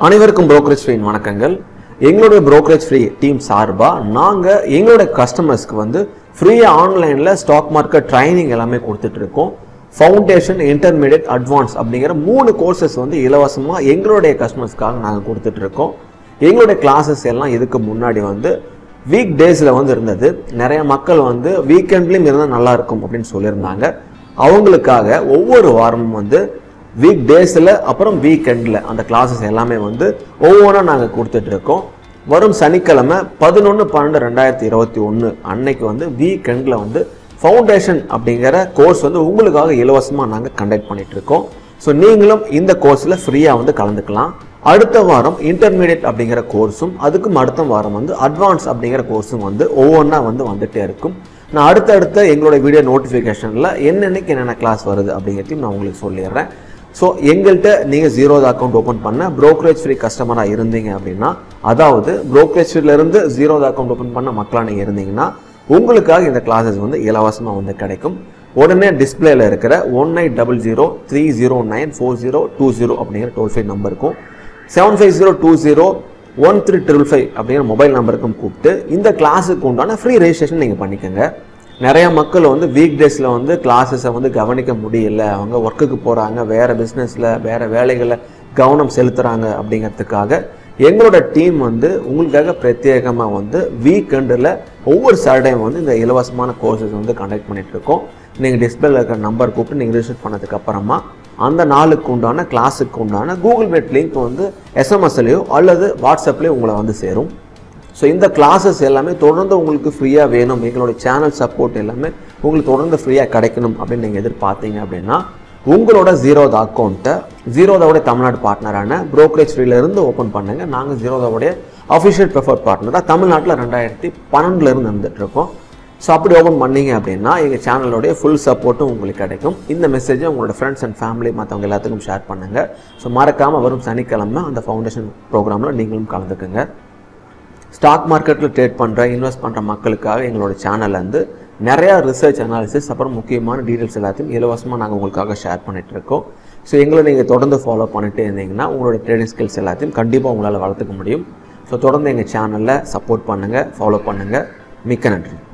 அனைவருக்கும் brokerage free வணக்கங்கள் எங்களுடைய brokerage ஃப்ரீ டீம் சார்பாக நாங்கள் எங்களுடைய கஸ்டமர்ஸ்க்கு வந்து ஃப்ரீயாக ஆன்லைனில் ஸ்டாக் மார்க்கெட் ட்ரைனிங் எல்லாமே கொடுத்துட்டு இருக்கோம் ஃபவுண்டேஷன் இன்டர்மீடியட் அட்வான்ஸ் அப்படிங்கிற மூணு கோர்சஸ் வந்து இலவசமாக எங்களுடைய கஸ்டமர்ஸ்க்காக நாங்கள் கொடுத்துட்டு இருக்கோம் எங்களுடைய கிளாஸஸ் எல்லாம் இதுக்கு முன்னாடி வந்து வீக் டேஸில் வந்து இருந்தது நிறைய மக்கள் வந்து வீக்கெண்ட்லேயும் இருந்தால் நல்லா இருக்கும் அப்படின்னு சொல்லியிருந்தாங்க அவங்களுக்காக ஒவ்வொரு வாரமும் வந்து வீக் டேஸில் அப்புறம் வீக்கெண்டில் அந்த கிளாஸஸ் எல்லாமே வந்து ஒவ்வொன்றா நாங்கள் கொடுத்துட்டு இருக்கோம் வரும் சனிக்கிழமை பதினொன்று பன்னெண்டு ரெண்டாயிரத்தி இருபத்தி ஒன்று அன்னைக்கு வந்து வீக்கெண்டில் வந்து ஃபவுண்டேஷன் அப்படிங்கிற கோர்ஸ் வந்து உங்களுக்காக இலவசமாக நாங்கள் கண்டக்ட் பண்ணிட்டு இருக்கோம் ஸோ நீங்களும் இந்த கோர்ஸில் ஃப்ரீயாக வந்து கலந்துக்கலாம் அடுத்த வாரம் இன்டர்மீடியட் அப்படிங்கிற கோர்ஸும் அதுக்கும் அடுத்த வாரம் வந்து அட்வான்ஸ் அப்படிங்கிற கோர்ஸும் வந்து ஒவ்வொன்றா வந்து வந்துட்டே இருக்கும் நான் அடுத்தடுத்த எங்களோட வீடியோ நோட்டிஃபிகேஷனில் என்னென்னைக்கு என்னென்ன கிளாஸ் வருது அப்படிங்கிறதையும் நான் உங்களுக்கு சொல்லிடுறேன் ஸோ எங்கள்கிட்ட நீங்கள் ஜீரோத அக்கௌண்ட் ஓப்பன் பண்ண brokerage ஃப்ரீ கஸ்டமராக இருந்தீங்க அப்படின்னா அதாவது brokerage free ல இருந்து ஜீரோத அக்கௌண்ட் ஓப்பன் பண்ண மக்களாக நீங்கள் இருந்தீங்கன்னா உங்களுக்காக இந்த கிளாஸஸ் வந்து இலவசமாக வந்து கிடைக்கும் உடனே டிஸ்பிளேல இருக்கிற one nine double zero three zero nine four zero two zero அப்படிங்கிற டோல் ஃப்ரீ நம்பருக்கும் seven five zero two zero one three triple five அப்படிங்கிற மொபைல் நம்பருக்கும் கூப்பிட்டு இந்த கிளாஸுக்கு உண்டான ஃப்ரீ ரெஜிஸ்ட்ரேஷன் நீங்கள் பண்ணிக்கோங்க நிறைய மக்கள் வந்து வீக் டேஸில் வந்து கிளாஸஸை வந்து கவனிக்க முடியல அவங்க ஒர்க்குக்கு போகிறாங்க வேறு பிஸ்னஸில் வேறு வேலைகளில் கவனம் செலுத்துகிறாங்க அப்படிங்கிறதுக்காக எங்களோட டீம் வந்து உங்களுக்காக பிரத்யேகமாக வந்து வீக்கெண்டில் ஒவ்வொரு சாட்டர்டேயும் வந்து இந்த இலவசமான கோர்சஸ் வந்து கண்டக்ட் பண்ணிட்டு இருக்கோம் நீங்கள் டிஸ்பிளேல இருக்கிற நம்பர் கூப்பிட்டு நீங்கள் ரிஜிஸ்டர் பண்ணதுக்கு அப்புறமா அந்த நாளுக்கு உண்டான கிளாஸுக்கு உண்டான கூகுள் மீட் லிங்க் வந்து எஸ்எம்எஸ்லையோ அல்லது வாட்ஸ்அப்லேயோ உங்களை வந்து சேரும் ஸோ இந்த கிளாஸஸ் எல்லாமே தொடர்ந்து உங்களுக்கு ஃப்ரீயாக வேணும் எங்களோட சேனல் சப்போர்ட் எல்லாமே உங்களுக்கு தொடர்ந்து ஃப்ரீயாக கிடைக்கணும் அப்படின்னு நீங்கள் எதிர்பார்த்தீங்க அப்படின்னா உங்களோட ஜீரோத அக்கௌண்ட்டை ஜீரோதாவுடைய தமிழ்நாடு பார்ட்னரான brokerage free ல இருந்து ஓப்பன் பண்ணுங்க நாங்கள் ஜீரோதாவுடைய அஃபிஷியல் ப்ரிஃபர்ட் பார்ட்னராக தமிழ்நாட்டில் ரெண்டாயிரத்தி பன்னெண்டுலேருந்து வந்துட்டு இருக்கோம் ஸோ அப்படி ஓப்பன் பண்ணீங்க அப்படின்னா எங்கள் சேனலோடைய ஃபுல் சப்போர்ட்டும் உங்களுக்கு கிடைக்கும் இந்த மெசேஜை உங்களோட ஃப்ரெண்ட்ஸ் அண்ட் ஃபேமிலி மற்றவங்க எல்லாத்துக்கும் ஷேர் பண்ணுங்கள் ஸோ மறக்காமல் வரும் சனிக்கிழமை அந்த ஃபவுண்டேஷன் ப்ரோக்ராமில் நீங்களும் கலந்துக்குங்க ஸ்டாக் மார்க்கெட்டில் ட்ரேட் பண்ணுற இன்வெஸ்ட் பண்ணுற மக்களுக்காக எங்களோட சேனல்ல இருந்து நிறையா ரிசர்ச் அனாலிசிஸ் அப்புறம் முக்கியமான டீட்டெயில்ஸ் எல்லாத்தையும் இலவசமாக நாங்கள் உங்களுக்காக ஷேர் பண்ணிட்டு இருக்கோம் ஸோ எங்களை நீங்கள் தொடர்ந்து ஃபாலோ பண்ணிட்டு இருந்தீங்கன்னா உங்களோட ட்ரேடிங் ஸ்கில்ஸ் எல்லாத்தையும் கண்டிப்பாக உங்களால் வளர்த்துக்க முடியும் ஸோ தொடர்ந்து எங்கள் சேனலில் சப்போர்ட் பண்ணுங்கள் ஃபாலோ பண்ணுங்கள் மிக்க நன்றி